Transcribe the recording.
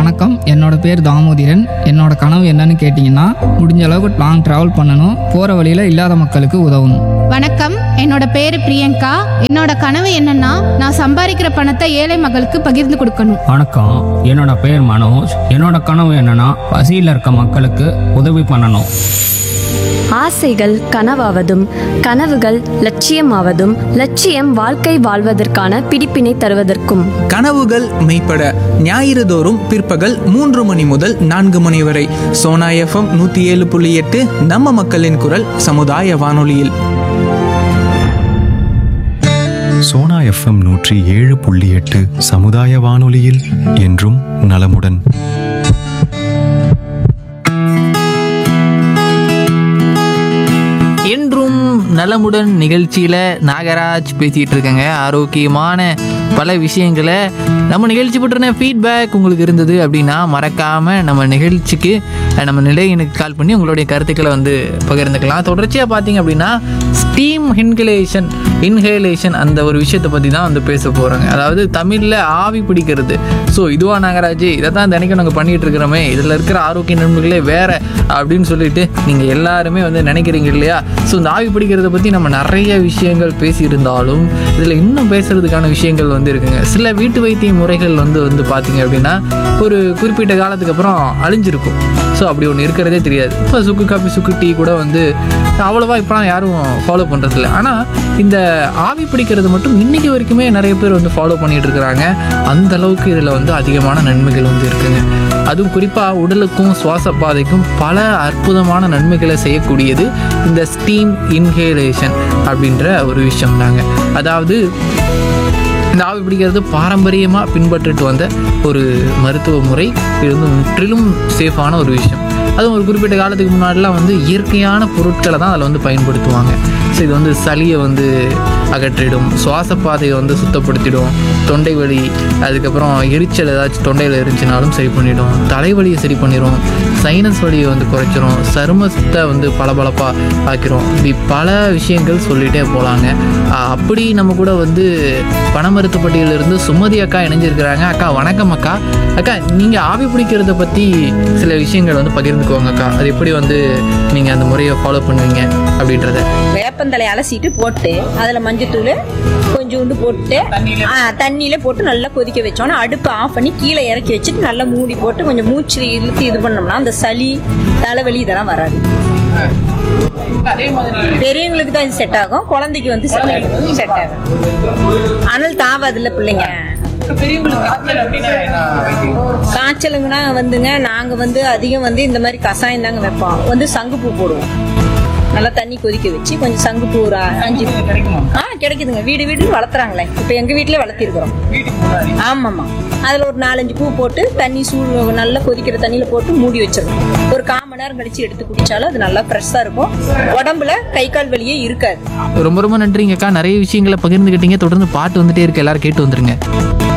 வணக்கம் என்னோட பேர் தாமோதிரன் என்னோட கனவு என்னன்னு கேட்டிங்கன்னா முடிஞ்ச அளவுக்கு லாங் ட்ராவல் பண்ணணும் போகிற வழியில் இல்லாத மக்களுக்கு உதவணும் வணக்கம் என்னோட பேரு பிரியங்கா என்னோட கனவு என்னன்னா நான் சம்பாதிக்கிற பணத்தை ஏழை மகளுக்கு பகிர்ந்து கொடுக்கணும் வணக்கம் என்னோட பேர் மனோஜ் என்னோட கனவு என்னன்னா பசியில் இருக்க மக்களுக்கு உதவி பண்ணணும் ஆசைகள் கனவாவதும் கனவுகள் லட்சியமாவதும் லட்சியம் வாழ்க்கை வாழ்வதற்கான பிடிப்பினை தருவதற்கும் கனவுகள் மெய்ப்பட ஞாயிறு தோறும் பிற்பகல் மூன்று மணி முதல் நான்கு மணி வரை சோனா எஃப்எம் நூற்றி ஏழு புள்ளி எட்டு நம்ம மக்களின் குரல் சமுதாய வானொலியில் சோனா எஃப்எம் நூற்றி ஏழு புள்ளி எட்டு சமுதாய வானொலியில் என்றும் நலமுடன் என்றும் நலமுடன் நிகழ்ச்சியில் நாகராஜ் பேசிகிட்டு இருக்கேங்க ஆரோக்கியமான பல விஷயங்களை நம்ம நிகழ்ச்சி பற்றின ஃபீட்பேக் உங்களுக்கு இருந்தது அப்படின்னா மறக்காமல் நம்ம நிகழ்ச்சிக்கு அஹ், நம்ம நிலையனுக்கு கால் பண்ணி உங்களுடைய கருத்துக்களை வந்து பகிர்ந்துக்கலாம் தொடர்ச்சியாக பார்த்தீங்க அப்படின்னா ஸ்டீம் இன்ஹலேஷன் இன்ஹேலேஷன் அந்த ஒரு விஷயத்தை பற்றி தான் வந்து பேச போகிறோங்க அதாவது தமிழில் ஆவி பிடிக்கிறது ஸோ இதுவா நாகராஜ் இதை தான் தினைக்கும் நாங்கள் பண்ணிகிட்டு இருக்கிறோமே இதில் இருக்கிற ஆரோக்கிய நன்மைகளே வேற அப்படின்னு சொல்லிட்டு நீங்கள் எல்லாருமே வந்து நினைக்கிறீங்க இல்லையா ஸோ இந்த ஆவி பிடிக்கிறத பற்றி நம்ம நிறைய விஷயங்கள் பேசியிருந்தாலும் இதில் இன்னும் பேசுறதுக்கான விஷயங்கள் வந்து இருக்குங்க சில வீட்டு வைத்திய முறைகள் வந்து வந்து பார்த்தீங்க அப்படின்னா ஒரு குறிப்பிட்ட காலத்துக்கு அப்புறம் அழிஞ்சிருக்கும் ஸோ அப்படி ஒன்று இருக்கிறதே தெரியாது இப்போ சுக்கு காஃபி சுக்கு டீ கூட வந்து அவ்வளோவா இப்போலாம் யாரும் ஃபாலோ பண்ணுறதில்ல ஆனால் இந்த ஆவி பிடிக்கிறது மட்டும் இன்னைக்கு வரைக்குமே நிறைய பேர் வந்து ஃபாலோ பண்ணிட்டு இருக்கிறாங்க அந்த அளவுக்கு இதில் வந்து அதிகமான நன்மைகள் வந்து இருக்குங்க அதுவும் குறிப்பாக உடலுக்கும் சுவாச பாதைக்கும் பல அற்புதமான நன்மைகளை செய்யக்கூடியது இந்த ஸ்டீம் இன்ஹேலேஷன் அப்படின்ற ஒரு விஷயம் தாங்க அதாவது இந்த ஆவி பிடிக்கிறது பாரம்பரியமாக பின்பற்றிட்டு வந்த ஒரு மருத்துவ முறை இது வந்து முற்றிலும் சேஃபான ஒரு விஷயம் அதுவும் ஒரு குறிப்பிட்ட காலத்துக்கு முன்னாடிலாம் வந்து இயற்கையான பொருட்களை தான் அதில் வந்து பயன்படுத்துவாங்க ஸோ இது வந்து சளியை வந்து அகற்றிடும் சுவாச பாதையை வந்து சுத்தப்படுத்திடும் தொண்டை வலி அதுக்கப்புறம் எரிச்சல் ஏதாச்சும் தொண்டையில் இருந்துச்சுனாலும் சரி பண்ணிடும் தலைவலியை சரி பண்ணிடும் சைனஸ் வலியை வந்து குறைச்சிரும் சருமத்தை வந்து பளபளப்பாக ஆக்கிரும் இப்படி பல விஷயங்கள் சொல்லிகிட்டே போகலாங்க அப்படி நம்ம கூட வந்து பணமருத்துப்பட்டியிலிருந்து சுமதி அக்கா இணைஞ்சிருக்கிறாங்க அக்கா வணக்கம் அக்கா அக்கா நீங்கள் ஆவி பிடிக்கிறத பற்றி சில விஷயங்கள் வந்து பகிர்ந்துக்குவாங்க அக்கா அது எப்படி வந்து நீங்கள் அந்த முறையை ஃபாலோ பண்ணுவீங்க அப்படின்றத வேப்பந்தலை அலசிட்டு போட்டு அதில் மஞ்சத்தூள் கொஞ்சோண்டு போட்டு ஆ, தண்ணியில போட்டு நல்லா கொதிக்க வச்சோன்னா அடுப்பை ஆஃப் பண்ணி கீழே இறக்கி வச்சுட்டு நல்லா மூடி போட்டு கொஞ்சம் மூச்சு இழுத்து இது பண்ணோம்னா அந்த சளி தலைவலி இதெல்லாம் வராது பெரியவங்களுக்கு தான் இது செட் ஆகும் குழந்தைக்கு வந்து செட் ஆகும் செட் ஆகும் அனல் தாவாதுல்ல பிள்ளைங்க காய்ச்சலுங்கன்னா வந்துங்க நாங்க வந்து அதிகம் வந்து இந்த மாதிரி கஷாயம் தாங்க வைப்போம் வந்து சங்குப்பூ போடுவோம் நல்லா தண்ணி கொதிக்க வச்சு கொஞ்சம் சங்குப்பூ ஒரு அஞ்சு ஆ கிடைக்குதுங்க வீடு வீடு வளர்த்துறாங்களே இப்போ எங்க வீட்டிலே வளர்த்திருக்கிறோம் ஆமாம்மா அதில் ஒரு நாலஞ்சு பூ போட்டு தண்ணி சூடு நல்லா கொதிக்கிற தண்ணியில போட்டு மூடி வச்சிடணும் ஒரு கால் மணி நேரம் கழிச்சு எடுத்து குடிச்சாலும் அது நல்லா ஃப்ரெஷ்ஷாக இருக்கும் உடம்புல கை கால் வலியே இருக்காது ரொம்ப ரொம்ப நன்றிங்க அக்கா நிறைய விஷயங்களை பகிர்ந்துக்கிட்டீங்க தொடர்ந்து பாட்டு வந்துட்டே இருக்கு எல்லாரும் கேட்டு வந்துருங்க